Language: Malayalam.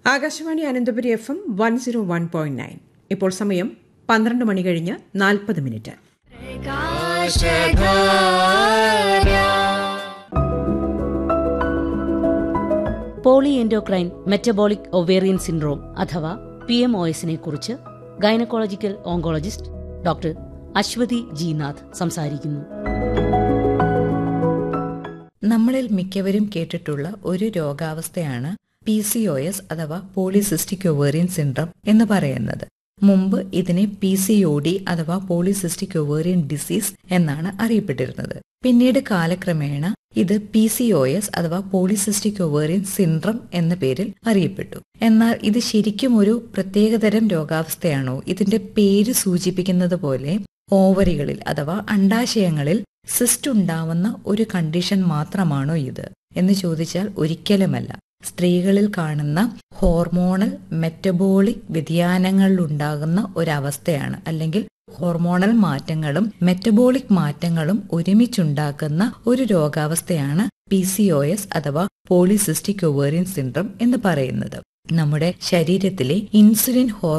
Akashvani Ananthapuri F M one zero one point nine ഇപ്പോൾ സമയം പന്ത്രണ്ട് മണി കഴിഞ്ഞ് നാൽപ്പത് minute poly endocrine metabolic ovarian syndrome അഥവാ പി എം ഒ എസിനെ കുറിച്ച് gynaecological oncologist doctor Aswathi G Nath സംസാരിക്കുന്നു നമ്മളിൽ മിക്കവരും കേട്ടിട്ടുള്ള ഒരു രോഗാവസ്ഥയാണ് പി സി ഒ എസ് അഥവാ പോളിസിസ്റ്റിക് ഒവേറിയൻ സിൻഡ്രം എന്ന് പറയുന്നത് മുമ്പ് ഇതിനെ പി സി ഒ ഡി അഥവാ പോളിസിസ്റ്റിക് ഒവേറിയൻ ഡിസീസ് എന്നാണ് അറിയപ്പെട്ടിരുന്നത് പിന്നീട് കാലക്രമേണ ഇത് പി സി ഒ എസ് അഥവാ പോളിസിസ്റ്റിക് ഒവേറിയൻ സിൻഡ്രം എന്ന പേരിൽ അറിയപ്പെട്ടു എന്നാൽ ഇത് ശരിക്കും ഒരു പ്രത്യേകതരം രോഗാവസ്ഥയാണോ ഇതിന്റെ പേര് സൂചിപ്പിക്കുന്നത് പോലെ ഓവറികളിൽ അഥവാ അണ്ടാശയങ്ങളിൽ സിസ്റ്റ് ഉണ്ടാവുന്ന ഒരു കണ്ടീഷൻ മാത്രമാണോ ഇത് എന്ന് ചോദിച്ചാൽ ഒരിക്കലുമല്ല സ്ത്രീകളിൽ കാണുന്ന ഹോർമോണൽ മെറ്റബോളിക് വ്യതിയാനങ്ങളിലുണ്ടാകുന്ന ഒരവസ്ഥയാണ് അല്ലെങ്കിൽ ഹോർമോണൽ മാറ്റങ്ങളും മെറ്റബോളിക് മാറ്റങ്ങളും ഒരുമിച്ചുണ്ടാക്കുന്ന ഒരു രോഗാവസ്ഥയാണ് പി സി ഒ എസ് അഥവാ പോളിസിസ്റ്റിക് ഒവേറിയൻ സിൻഡ്രം എന്ന് പറയുന്നത് നമ്മുടെ ശരീരത്തിലെ ഇൻസുലിൻ ഹോർ